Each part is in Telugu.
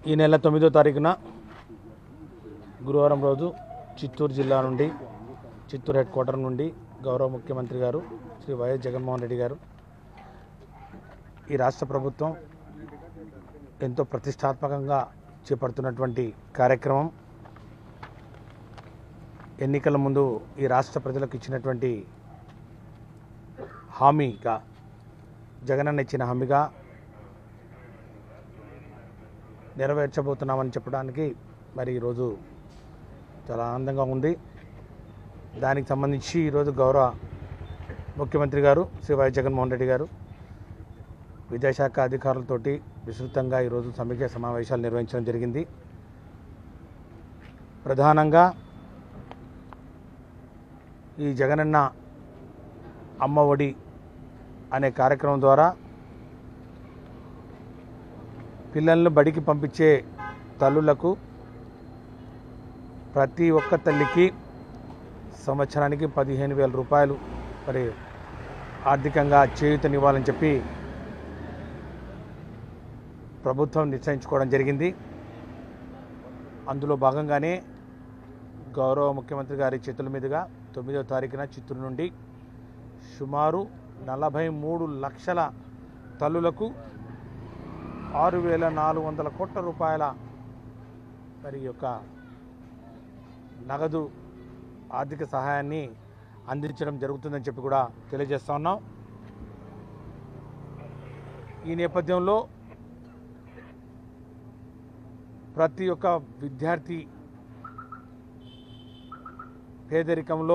ఈ నెల తొమ్మిదో తారీఖున గురువారం రోజు చిత్తూరు జిల్లా నుండి చిత్తూరు హెడ్ క్వార్టర్ నుండి గౌరవ ముఖ్యమంత్రి గారు శ్రీ వైఎస్ జగన్మోహన్ రెడ్డి గారు ఈ రాష్ట్ర ప్రభుత్వం ఎంతో ప్రతిష్టాత్మకంగా చేపడుతున్నటువంటి కార్యక్రమం ఎన్నికల ముందు ఈ రాష్ట్ర ప్రజలకు ఇచ్చినటువంటి హామీగా జగనన్న ఇచ్చిన హామీగా నెరవేర్చబోతున్నామని చెప్పడానికి మరి ఈరోజు చాలా ఆనందంగా ఉంది దానికి సంబంధించి ఈరోజు గౌరవ ముఖ్యమంత్రి గారు శ్రీ వైఎస్ జగన్మోహన్ రెడ్డి గారు విద్యాశాఖ అధికారులతోటి విస్తృతంగా ఈరోజు సమీక్ష సమావేశాలు నిర్వహించడం జరిగింది ప్రధానంగా ఈ జగనన్న అమ్మ ఒడి అనే కార్యక్రమం ద్వారా పిల్లలను బడికి పంపించే తల్లులకు ప్రతి ఒక్క తల్లికి సంవత్సరానికి పదిహేను వేల రూపాయలు మరి ఆర్థికంగా చేయూతనివ్వాలని చెప్పి ప్రభుత్వం నిశ్చయించుకోవడం జరిగింది అందులో భాగంగానే గౌరవ ముఖ్యమంత్రి గారి చేతుల మీదుగా తొమ్మిదో తారీఖున చిత్తూరు నుండి సుమారు నలభై మూడు లక్షల తల్లులకు ఆరు వేల నాలుగు వందల కోట్ల రూపాయల మరి ఈ యొక్క నగదు ఆర్థిక సహాయాన్ని అందించడం జరుగుతుందని చెప్పి కూడా తెలియజేస్తా ఉన్నాం ఈ నేపథ్యంలో ప్రతి ఒక్క విద్యార్థి పేదరికంలో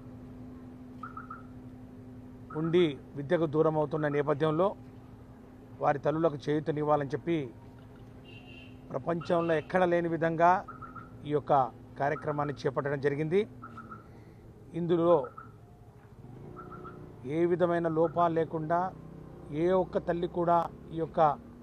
ఉండి విద్యకు దూరం అవుతున్న నేపథ్యంలో వారి తల్లులకు చేయూతనివ్వాలని చెప్పి ప్రపంచంలో ఎక్కడ లేని విధంగా ఈ యొక్క కార్యక్రమాన్ని చేపట్టడం జరిగింది ఇందులో ఏ విధమైన లోపాలు లేకుండా ఏ ఒక్క తల్లి కూడా ఈ యొక్క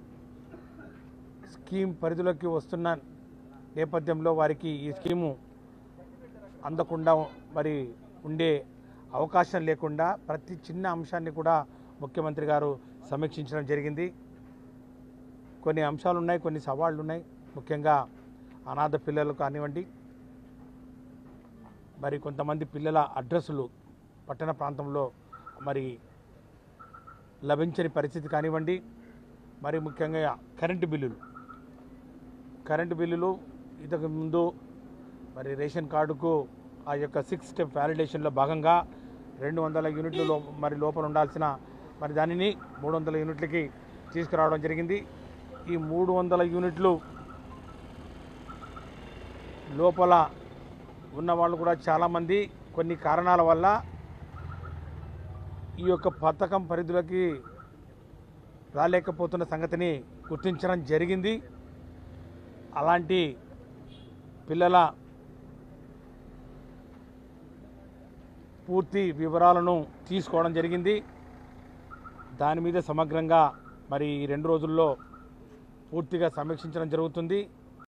స్కీమ్ పరిధిలోకి వస్తున్న నేపథ్యంలో వారికి ఈ స్కీము అందకుండా మరి ఉండే అవకాశం లేకుండా ప్రతి చిన్న అంశాన్ని కూడా ముఖ్యమంత్రి గారు సమీక్షించడం జరిగింది కొన్ని అంశాలు ఉన్నాయి కొన్ని సవాళ్ళు ఉన్నాయి ముఖ్యంగా అనాథ పిల్లలు కానివ్వండి మరి కొంతమంది పిల్లల అడ్రస్సులు పట్టణ ప్రాంతంలో మరి లభించని పరిస్థితి కానివ్వండి మరి ముఖ్యంగా కరెంటు బిల్లులు కరెంటు బిల్లులు ఇంతకు ముందు మరి రేషన్ కార్డుకు ఆ యొక్క సిక్స్ స్టెప్ వ్యాలిడేషన్లో భాగంగా రెండు వందల యూనిట్లు లో మరి లోపల ఉండాల్సిన మరి దానిని మూడు వందల యూనిట్లకి తీసుకురావడం జరిగింది ఈ మూడు వందల యూనిట్లు లోపల ఉన్న వాళ్ళు కూడా చాలామంది కొన్ని కారణాల వల్ల ఈ యొక్క పథకం పరిధిలోకి రాలేకపోతున్న సంగతిని గుర్తించడం జరిగింది అలాంటి పిల్లల పూర్తి వివరాలను తీసుకోవడం జరిగింది దాని మీద సమగ్రంగా మరి ఈ రెండు రోజుల్లో పూర్తిగా సమీక్షించడం జరుగుతుంది